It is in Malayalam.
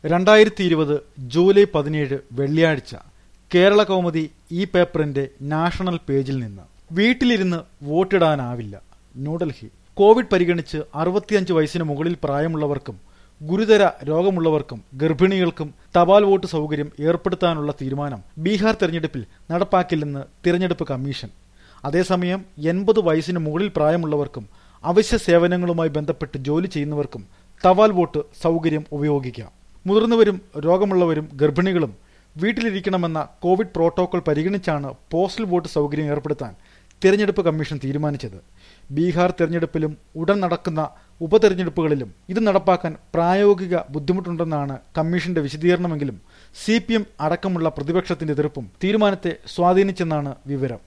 രണ്ടായിരത്തി ഇരുപത് ജൂലൈ പതിനേഴ് വെള്ളിയാഴ്ച കേരള കൗമുദി ഈ പേപ്പറിന്റെ നാഷണൽ പേജിൽ നിന്ന് വീട്ടിലിരുന്ന് വോട്ടിടാനാവില്ല ന്യൂഡൽഹി കോവിഡ് പരിഗണിച്ച് അറുപത്തിയഞ്ച് വയസ്സിന് മുകളിൽ പ്രായമുള്ളവർക്കും ഗുരുതര രോഗമുള്ളവർക്കും ഗർഭിണികൾക്കും തപാൽ വോട്ട് സൗകര്യം ഏർപ്പെടുത്താനുള്ള തീരുമാനം ബീഹാർ തെരഞ്ഞെടുപ്പിൽ നടപ്പാക്കില്ലെന്ന് തിരഞ്ഞെടുപ്പ് കമ്മീഷൻ അതേസമയം എൺപത് വയസ്സിന് മുകളിൽ പ്രായമുള്ളവർക്കും അവശ്യ സേവനങ്ങളുമായി ബന്ധപ്പെട്ട് ജോലി ചെയ്യുന്നവർക്കും തപാൽ വോട്ട് സൗകര്യം ഉപയോഗിക്കാം മുതിർന്നവരും രോഗമുള്ളവരും ഗർഭിണികളും വീട്ടിലിരിക്കണമെന്ന കോവിഡ് പ്രോട്ടോകോൾ പരിഗണിച്ചാണ് പോസ്റ്റൽ വോട്ട് സൗകര്യം ഏർപ്പെടുത്താൻ തിരഞ്ഞെടുപ്പ് കമ്മീഷൻ തീരുമാനിച്ചത് ബീഹാർ തെരഞ്ഞെടുപ്പിലും ഉടൻ നടക്കുന്ന ഉപതെരഞ്ഞെടുപ്പുകളിലും ഇത് നടപ്പാക്കാൻ പ്രായോഗിക ബുദ്ധിമുട്ടുണ്ടെന്നാണ് കമ്മീഷന്റെ വിശദീകരണമെങ്കിലും സി പി എം അടക്കമുള്ള പ്രതിപക്ഷത്തിന്റെ എതിർപ്പും തീരുമാനത്തെ സ്വാധീനിച്ചെന്നാണ് വിവരം